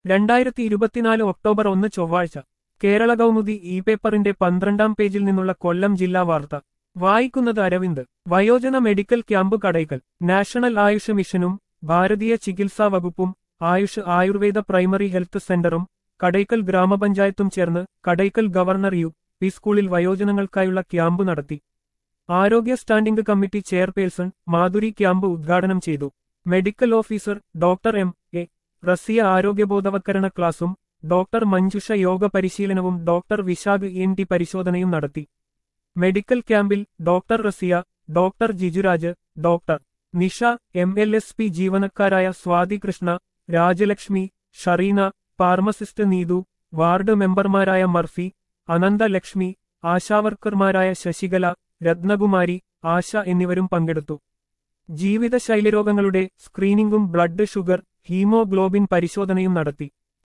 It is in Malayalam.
രണ്ടായിരത്തി ഇരുപത്തിനാല് ഒക്ടോബർ ഒന്ന് ചൊവ്വാഴ്ച കേരള കൗമുദി ഇ പേപ്പറിന്റെ പന്ത്രണ്ടാം പേജിൽ നിന്നുള്ള കൊല്ലം ജില്ലാ വാർത്ത വായിക്കുന്നത് അരവിന്ദ് വയോജന medical camp Kadakkal National AYUSH മിഷനും ഭാരതീയ ചികിത്സാ വകുപ്പും ആയുഷ് ആയുർവേദ പ്രൈമറി ഹെൽത്ത് സെന്ററും കടയ്ക്കൽ ഗ്രാമപഞ്ചായത്തും ചേർന്ന് കടയ്ക്കൽ ഗവർണർ യു പി സ്കൂളിൽ വയോജനങ്ങൾക്കായുള്ള ക്യാമ്പ് നടത്തി ആരോഗ്യ standing committee chairperson Madhuri camp ഉദ്ഘാടനം ചെയ്തു medical officer doctor M A Rasiya ആരോഗ്യബോധവൽക്കരണ ക്ലാസും ഡോക്ടർ മഞ്ജുഷ യോഗ പരിശീലനവും ഡോക്ടർ വിശാഖ് എൻ ടി പരിശോധനയും നടത്തി മെഡിക്കൽ ക്യാമ്പിൽ doctor Rasiya doctor Jijuraj doctor Nisha M L S P ജീവനക്കാരായ സ്വാതി കൃഷ്ണ രാജലക്ഷ്മി ഷറീന ഫാർമസിസ്റ്റ് നീതു വാർഡ് മെമ്പർമാരായ മർഫി അനന്തലക്ഷ്മി ആശാവർക്കർമാരായ ശശികല രത്നകുമാരി ആശ എന്നിവരും പങ്കെടുത്തു ജീവിതശൈലി രോഗങ്ങളുടെ സ്ക്രീനിംഗും ബ്ലഡ് ഷുഗർ ഹീമോഗ്ലോബിൻ പരിശോധനയും നടത്തി